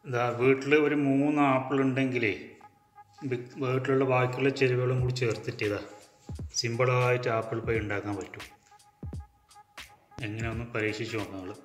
ഇതാ വീട്ടിൽ ഒരു മൂന്ന് ആപ്പിൾ ഉണ്ടെങ്കിലേ ബി- വീട്ടിലുള്ള ബാക്കിയുള്ള ചേരുവകളും കൂടി ചേർത്തിട്ട് ഇതാ സിമ്പിളായിട്ട് ആപ്പിൾ പൈ ഉണ്ടാക്കാൻ പറ്റും എങ്ങനെ ഒന്ന് പരീക്ഷിച്ച് നോക്കാം നിങ്ങൾ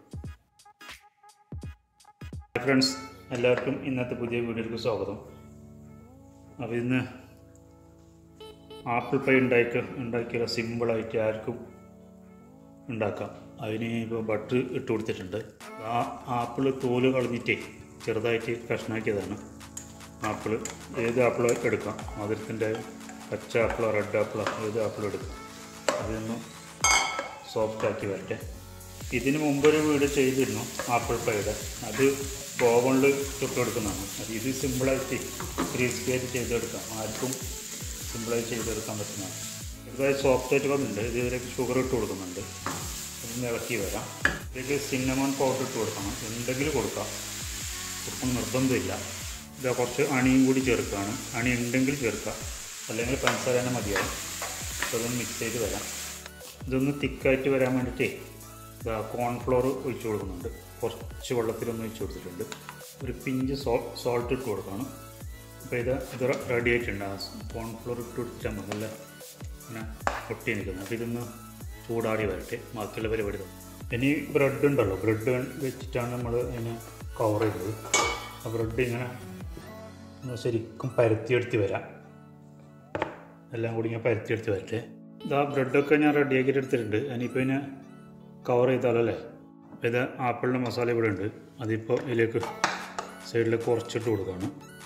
ഫ്രണ്ട്സ് എല്ലാവർക്കും ഇന്നത്തെ പുതിയ വീഡിയോയിലേക്ക് സ്വാഗതം അപ്പോൾ ഇന്ന് ആപ്പിൾ പൈ ഉണ്ടാക്കി ഉണ്ടാക്കിയ സിമ്പിളായിട്ട് ആർക്കും ഉണ്ടാക്കാം അതിന് ഇപ്പോൾ ബട്ടർ ഇട്ട് കൊടുത്തിട്ടുണ്ട് ആ ആപ്പിൾ തോല് കളഞ്ഞിട്ടേ ചെറുതായിട്ട് കഷ്ണാക്കിയതാണ് ആപ്പിൾ ഏത് ആപ്പിൾ എടുക്കാം മധുരത്തിൻ്റെ പച്ച ആപ്പിളോ റെഡ് ആപ്പിളോ ഏത് ആപ്പിളും എടുക്കാം അതൊന്ന് സോഫ്റ്റ് ആക്കി വരട്ടെ ഇതിന് മുമ്പൊരു വീഡിയോ ചെയ്തിരുന്നു ആപ്പിൾ പൈയുടെ അത് ഓവണിൽ ചുട്ടെടുക്കുന്നതാണ് അത് ഇത് സിമ്പിളായിട്ട് ക്രീസ്പി ആയിട്ട് ചെയ്തെടുക്കാം ആർക്കും സിമ്പിളായി ചെയ്തെടുക്കാൻ പറ്റുന്നതാണ് ചെറുതായി സോഫ്റ്റ് ആയിട്ട് വന്നിട്ടുണ്ട് ഇത് ഇതിലേക്ക് ഷുഗർ ഇട്ട് കൊടുക്കുന്നുണ്ട് ഒന്ന് ഇളക്കി വരാം ഇതിലേക്ക് സിന്നമൺ പൗഡർ ഇട്ട് കൊടുക്കണം എന്തെങ്കിലും കൊടുക്കാം കൊടുക്കണം നിർബന്ധമില്ല ഇത് കുറച്ച് അണിയും കൂടി ചേർക്കുകയാണ് അണി ഉണ്ടെങ്കിൽ ചേർക്കുക അല്ലെങ്കിൽ പഞ്ചസാര തന്നെ മതിയാവും അപ്പോൾ അതൊന്ന് മിക്സ് ചെയ്ത് വരാം ഇതൊന്ന് തിക്കായിട്ട് വരാൻ വേണ്ടിയിട്ടേ ഇതാ കോൺഫ്ലോർ ഒഴിച്ച് കൊടുക്കുന്നുണ്ട് കുറച്ച് വെള്ളത്തിലൊന്ന് ഒഴിച്ച് കൊടുത്തിട്ടുണ്ട് ഒരു പിഞ്ച് സോ സോൾട്ട് ഇട്ട് കൊടുക്കണം അപ്പോൾ ഇത് ഇത് റെഡി ആയിട്ടുണ്ട് ആ കോൺഫ്ലോർ ഇട്ട് കൊടുത്തിട്ടാൽ മതി നല്ല ഇങ്ങനെ പൊട്ടി നിൽക്കുന്നത് അപ്പോൾ ഇതൊന്ന് ചൂടാടി വരട്ടെ ബാക്കിയുള്ള പരിപാടി തുടങ്ങാം. ഇനി ബ്രെഡ് ഉണ്ടല്ലോ ബ്രെഡ് വെച്ചിട്ടാണ് നമ്മൾ അതിനെ കവർ ചെയ്തത് ആ ബ്രെഡ് ഇങ്ങനെ ഒന്ന് ശരിക്കും പരത്തിയെടുത്ത് വരാം എല്ലാം കൂടി ഇങ്ങനെ പരത്തിയെടുത്ത് വരട്ടെ ഇതാ ബ്രെഡൊക്കെ ഞാൻ റെഡിയാക്കിയിട്ട് എടുത്തിട്ടുണ്ട് ഇനിയിപ്പോൾ ഇതിനെ കവർ ചെയ്താലല്ലേ ഇത് ആപ്പിളിൻ്റെ മസാല ഇവിടെ ഉണ്ട് അതിപ്പോൾ ഇതിലേക്ക് സൈഡിൽ കുറച്ചിട്ട് കൊടുക്കുകയാണ്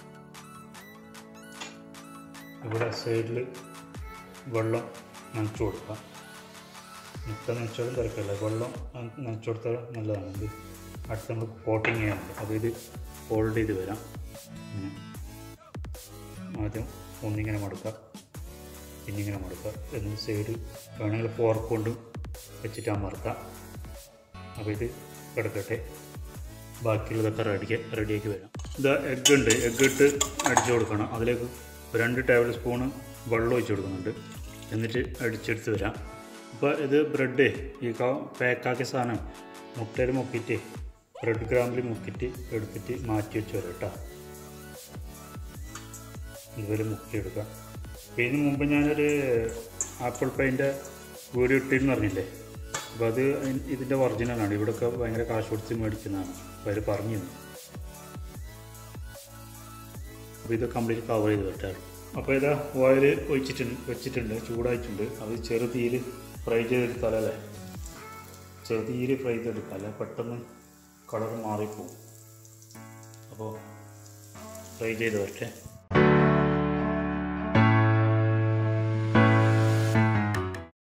ഇവിടെ സൈഡിൽ വെള്ളം നനച്ചു കൊടുക്കാം മുട്ട നനച്ചാലും തിരക്കില്ല വെള്ളം നനച്ചു കൊടുത്താൽ നല്ലതാണ് ഇത് അടുത്ത് നമ്മൾ കോട്ടിങ് ചെയ്യാനുണ്ട് അപ്പോൾ ഇത് ഫോൾഡ് ചെയ്ത് വരാം ഇങ്ങനെ ആദ്യം ഒന്നിങ്ങനെ മടുക്കുക പിന്നെ ഇങ്ങനെ മടുക്കുക എന്നിട്ട് സൈഡ് വേണമെങ്കിൽ ഫോർക്ക് കൊണ്ട് വെച്ചിട്ട് അമർക്കുക അപ്പോൾ ഇത് കിടക്കട്ടെ ബാക്കിയുള്ളതൊക്കെ റെഡിക്ക് റെഡിയാക്കി വരാം ഇത് എഗ്ഗ് ഉണ്ട് എഗ്ഗ് ഇട്ട് അടിച്ചു കൊടുക്കണം അതിലേക്ക് രണ്ട് ടേബിൾ സ്പൂണ് വെള്ളം ഒഴിച്ച് കൊടുക്കുന്നുണ്ട് എന്നിട്ട് അടിച്ചെടുത്ത് വരാം അപ്പോൾ ഇത് ബ്രെഡ് ഈ പാക്കാക്കിയ സാധനം മുട്ടയിൽ മുക്കിയിട്ട് ബ്രെഡ് ഗ്രാമിൽ മുക്കിയിട്ട് എടുത്തിട്ട് മാറ്റി വെച്ച് വരാം കേട്ടോ ഇതുപോലെ മുക്കിയെടുക്കാം ഇതിന് മുമ്പ് ഞാനൊരു ആപ്പിൾ പൈൻ്റെ വീഡിയോ ഇട്ടിരുന്നു പറഞ്ഞില്ലേ അപ്പോൾ അത് ഇതിൻ്റെ ഒറിജിനലാണ് ഇവിടെയൊക്കെ ഭയങ്കര കാശ് കൊടുത്ത് മേടിക്കുന്നതാണ് അപ്പോൾ അവർ പറഞ്ഞു തന്നു അപ്പോൾ ഇത് കംപ്ലീറ്റ് കവർ ചെയ്ത് വെട്ടാറ് അപ്പോൾ ഇതാ ഓയിൽ ഒഴിച്ചിട്ടുണ്ട് വെച്ചിട്ടുണ്ട് ചൂടായിട്ടുണ്ട് അത് ചെറുതീയിൽ ഫ്രൈ ചെയ്തെടുത്താലല്ലേ ചെറുതീയിൽ ഫ്രൈ ചെയ്തെടുക്കാം അല്ലെ പെട്ടെന്ന് കളർ മാറിപ്പോവും അപ്പോൾ ഫ്രൈ ചെയ്ത് വരട്ടെ